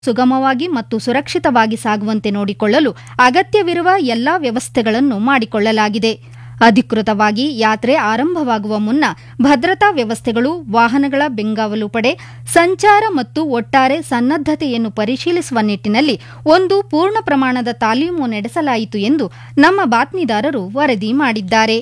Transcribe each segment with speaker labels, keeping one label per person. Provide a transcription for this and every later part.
Speaker 1: ಸುಗಮವಾಗಿ ಮತ್ತು ಸುರಕ್ಷಿತವಾಗಿ ಸಾಗುವಂತೆ ನೋಡಿಕೊಳ್ಳಲು ಅಗತ್ಯವಿರುವ ಎಲ್ಲಾ ವ್ಯವಸ್ಥೆಗಳನ್ನು ಮಾಡಿಕೊಳ್ಳಲಾಗಿದೆ ಅಧಿಕೃತವಾಗಿ ಯಾತ್ರೆ ಆರಂಭವಾಗುವ ಮುನ್ನ ಭದ್ರತಾ ವ್ಯವಸ್ಥೆಗಳು ವಾಹನಗಳ ಬೆಂಗಾವಲು ಪಡೆ ಸಂಚಾರ ಮತ್ತು ಒಟ್ಟಾರೆ ಸನ್ನದ್ದತೆಯನ್ನು ಪರಿಶೀಲಿಸುವ ನಿಟ್ಟಿನಲ್ಲಿ ಒಂದು ಪೂರ್ಣ ಪ್ರಮಾಣದ ತಾಲೀಮು ನಡೆಸಲಾಯಿತು ಎಂದು ನಮ್ಮ ಬಾತ್ಮೀದಾರರು ವರದಿ ಮಾಡಿದ್ದಾರೆ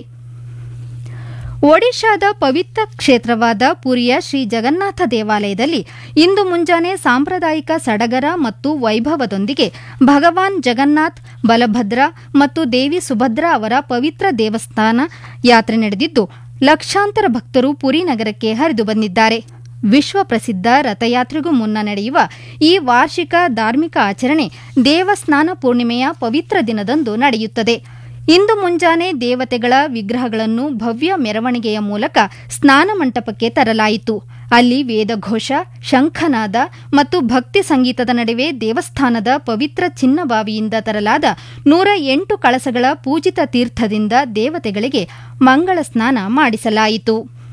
Speaker 1: ಒಡಿಶಾದ ಪವಿತ್ರ ಕ್ಷೇತ್ರವಾದ ಪುರಿಯ ಶ್ರೀ ಜಗನ್ನಾಥ ದೇವಾಲಯದಲ್ಲಿ ಇಂದು ಮುಂಜಾನೆ ಸಾಂಪ್ರದಾಯಿಕ ಸಡಗರ ಮತ್ತು ವೈಭವದೊಂದಿಗೆ ಭಗವಾನ್ ಜಗನ್ನಾಥ್ ಬಲಭದ್ರ ಮತ್ತು ದೇವಿ ಸುಭದ್ರ ಅವರ ಪವಿತ್ರ ದೇವಸ್ಥಾನ ಯಾತ್ರೆ ನಡೆದಿದ್ದು ಲಕ್ಷಾಂತರ ಭಕ್ತರು ಪುರಿ ನಗರಕ್ಕೆ ಹರಿದು ಬಂದಿದ್ದಾರೆ ವಿಶ್ವ ಪ್ರಸಿದ್ಧ ರಥಯಾತ್ರೆಗೂ ಮುನ್ನ ನಡೆಯುವ ಈ ವಾರ್ಷಿಕ ಧಾರ್ಮಿಕ ಆಚರಣೆ ದೇವಸ್ನಾನ ಪೂರ್ಣಿಮೆಯ ಪವಿತ್ರ ದಿನದಂದು ನಡೆಯುತ್ತದೆ ಇಂದು ಮುಂಜಾನೆ ದೇವತೆಗಳ ವಿಗ್ರಹಗಳನ್ನು ಭವ್ಯ ಮೆರವಣಿಗೆಯ ಮೂಲಕ ಸ್ನಾನ ಮಂಟಪಕ್ಕೆ ತರಲಾಯಿತು ಅಲ್ಲಿ ವೇದಘೋಷ ಶಂಖನಾದ ಮತ್ತು ಭಕ್ತಿ ಸಂಗೀತದ ನಡುವೆ ದೇವಸ್ಥಾನದ ಪವಿತ್ರ ಚಿನ್ನಬಾವಿಯಿಂದ ತರಲಾದ ನೂರ ಎಂಟು ಕಳಸಗಳ ಪೂಜಿತ ತೀರ್ಥದಿಂದ ದೇವತೆಗಳಿಗೆ ಮಂಗಳ ಸ್ನಾನ ಮಾಡಿಸಲಾಯಿತು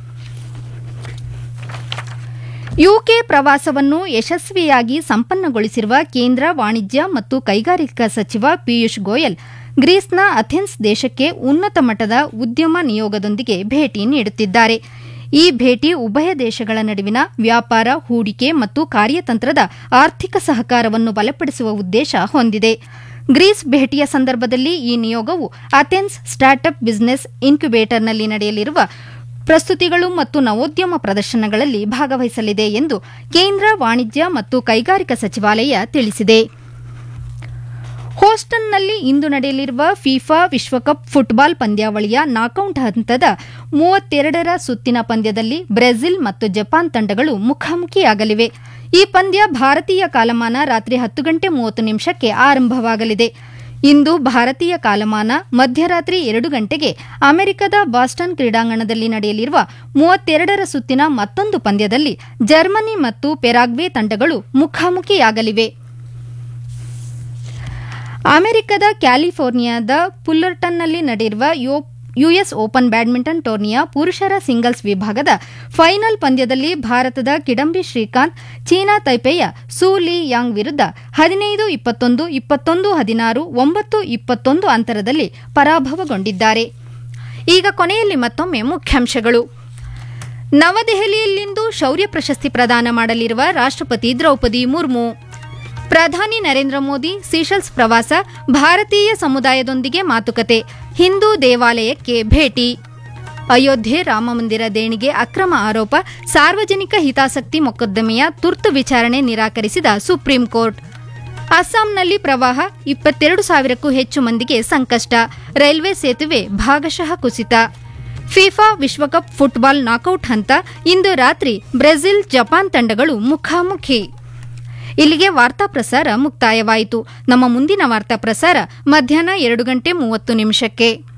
Speaker 1: ಯುಕೆ ಪ್ರವಾಸವನ್ನು ಯಶಸ್ವಿಯಾಗಿ ಸಂಪನ್ನಗೊಳಿಸಿರುವ ಕೇಂದ್ರ ವಾಣಿಜ್ಯ ಮತ್ತು ಕೈಗಾರಿಕಾ ಸಚಿವ ಪಿಯೂಷ್ ಗೋಯಲ್ ಗ್ರೀಸ್ನ ಅಥೆನ್ಸ್ ದೇಶಕ್ಕೆ ಉನ್ನತ ಮಟ್ಟದ ಉದ್ಯಮ ನಿಯೋಗದೊಂದಿಗೆ ಭೇಟಿ ನೀಡುತ್ತಿದ್ದಾರೆ ಈ ಭೇಟಿ ಉಭಯ ದೇಶಗಳ ನಡುವಿನ ವ್ಯಾಪಾರ ಹೂಡಿಕೆ ಮತ್ತು ಕಾರ್ಯತಂತ್ರದ ಆರ್ಥಿಕ ಸಹಕಾರವನ್ನು ಬಲಪಡಿಸುವ ಉದ್ದೇಶ ಹೊಂದಿದೆ ಗ್ರೀಸ್ ಭೇಟಿಯ ಸಂದರ್ಭದಲ್ಲಿ ಈ ನಿಯೋಗವು ಅಥೆನ್ಸ್ ಸ್ಟಾರ್ಟ್ಅಪ್ ಬಿಸಿನೆಸ್ ಇನ್ಕ್ಯುಬೇಟರ್ನಲ್ಲಿ ನಡೆಯಲಿರುವ ಪ್ರಸ್ತುತಿಗಳು ಮತ್ತು ನವೋದ್ಯಮ ಪ್ರದರ್ಶನಗಳಲ್ಲಿ ಭಾಗವಹಿಸಲಿದೆ ಎಂದು ಕೇಂದ್ರ ವಾಣಿಜ್ಯ ಮತ್ತು ಕೈಗಾರಿಕಾ ಸಚಿವಾಲಯ ತಿಳಿಸಿದೆ ಹೋಸ್ಟನ್ನಲ್ಲಿ ಇಂದು ನಡೆಯಲಿರುವ ಫಿಫಾ ವಿಶ್ವಕಪ್ ಫುಟ್ಬಾಲ್ ಪಂದ್ಯಾವಳಿಯ ನಾಕೌಟ್ ಹಂತದ ಮೂವತ್ತೆರಡರ ಸುತ್ತಿನ ಪಂದ್ಯದಲ್ಲಿ ಬ್ರೆಜಿಲ್ ಮತ್ತು ಜಪಾನ್ ತಂಡಗಳು ಮುಖಾಮುಖಿಯಾಗಲಿವೆ ಈ ಪಂದ್ಯ ಭಾರತೀಯ ಕಾಲಮಾನ ರಾತ್ರಿ ಹತ್ತು ಗಂಟೆ ಮೂವತ್ತು ನಿಮಿಷಕ್ಕೆ ಆರಂಭವಾಗಲಿದೆ ಇಂದು ಭಾರತೀಯ ಕಾಲಮಾನ ಮಧ್ಯರಾತ್ರಿ ಎರಡು ಗಂಟೆಗೆ ಅಮೆರಿಕದ ಬಾಸ್ಟನ್ ಕ್ರೀಡಾಂಗಣದಲ್ಲಿ ನಡೆಯಲಿರುವ ಮೂವತ್ತೆರಡರ ಸುತ್ತಿನ ಮತ್ತೊಂದು ಪಂದ್ಯದಲ್ಲಿ ಜರ್ಮನಿ ಮತ್ತು ಪೆರಾಗ್ವೆ ತಂಡಗಳು ಮುಖಾಮುಖಿಯಾಗಲಿವೆ ಅಮೆರಿಕದ ಕ್ಯಾಲಿಫೋರ್ನಿಯಾದ ಪುಲ್ಲರ್ಟನ್ನಲ್ಲಿ ನಡೆಯುವ ಯುಎಸ್ ಓಪನ್ ಬ್ಯಾಡ್ಮಿಂಟನ್ ಟೂರ್ನಿಯ ಪುರುಷರ ಸಿಂಗಲ್ಸ್ ವಿಭಾಗದ ಫೈನಲ್ ಪಂದ್ಯದಲ್ಲಿ ಭಾರತದ ಕಿಡಂಬಿ ಶ್ರೀಕಾಂತ್ ಚೀನಾ ತೈಪೆಯ ಸೂ ಲೀ ಯಾಂಗ್ ವಿರುದ್ಧ ಹದಿನೈದು ಇಪ್ಪತ್ತೊಂದು ಇಪ್ಪತ್ತೊಂದು ಹದಿನಾರು ಒಂಬತ್ತು ಇಪ್ಪತ್ತೊಂದು ಅಂತರದಲ್ಲಿ ಪರಾಭವಗೊಂಡಿದ್ದಾರೆ ಈಗ ಕೊನೆಯಲ್ಲಿ ಮತ್ತೊಮ್ಮೆ ಮುಖ್ಯಾಂಶಗಳು ನವದೆಹಲಿಯಲ್ಲಿಂದು ಶೌರ್ಯ ಪ್ರಶಸ್ತಿ ಪ್ರದಾನ ಮಾಡಲಿರುವ ರಾಷ್ಟ್ರಪತಿ ದ್ರೌಪದಿ ಮುರ್ಮು ಪ್ರಧಾನಿ ನರೇಂದ್ರ ಮೋದಿ ಸೀಶೆಲ್ಸ್ ಪ್ರವಾಸ ಭಾರತೀಯ ಸಮುದಾಯದೊಂದಿಗೆ ಮಾತುಕತೆ ಹಿಂದೂ ದೇವಾಲಯಕ್ಕೆ ಭೇಟಿ ಅಯೋಧ್ಯೆ ರಾಮಮಂದಿರ ದೇಣಿಗೆ ಅಕ್ರಮ ಆರೋಪ ಸಾರ್ವಜನಿಕ ಹಿತಾಸಕ್ತಿ ಮೊಕದ್ದಮೆಯ ತುರ್ತು ವಿಚಾರಣೆ ನಿರಾಕರಿಸಿದ ಸುಪ್ರೀಂ ಕೋರ್ಟ್ ಅಸ್ಸಾಂನಲ್ಲಿ ಪ್ರವಾಹ ಇಪ್ಪತ್ತೆರಡು ಸಾವಿರಕ್ಕೂ ಹೆಚ್ಚು ಮಂದಿಗೆ ಸಂಕಷ್ಟ ರೈಲ್ವೆ ಸೇತುವೆ ಭಾಗಶಃ ಕುಸಿತ ಫಿಫಾ ವಿಶ್ವಕಪ್ ಫುಟ್ಬಾಲ್ ನಾಕೌಟ್ ಹಂತ ಇಂದು ರಾತ್ರಿ ಬ್ರೆಜಿಲ್ ಜಪಾನ್ ತಂಡಗಳು ಮುಖಾಮುಖಿ ಇಲ್ಲಿಗೆ ವಾರ್ತಾ ಪ್ರಸಾರ ಮುಕ್ತಾಯವಾಯಿತು ನಮ್ಮ ಮುಂದಿನ ವಾರ್ತಾ ಪ್ರಸಾರ ಮಧ್ಯಾಹ್ನ ಎರಡು ಗಂಟೆ ಮೂವತ್ತು ನಿಮಿಷಕ್ಕೆ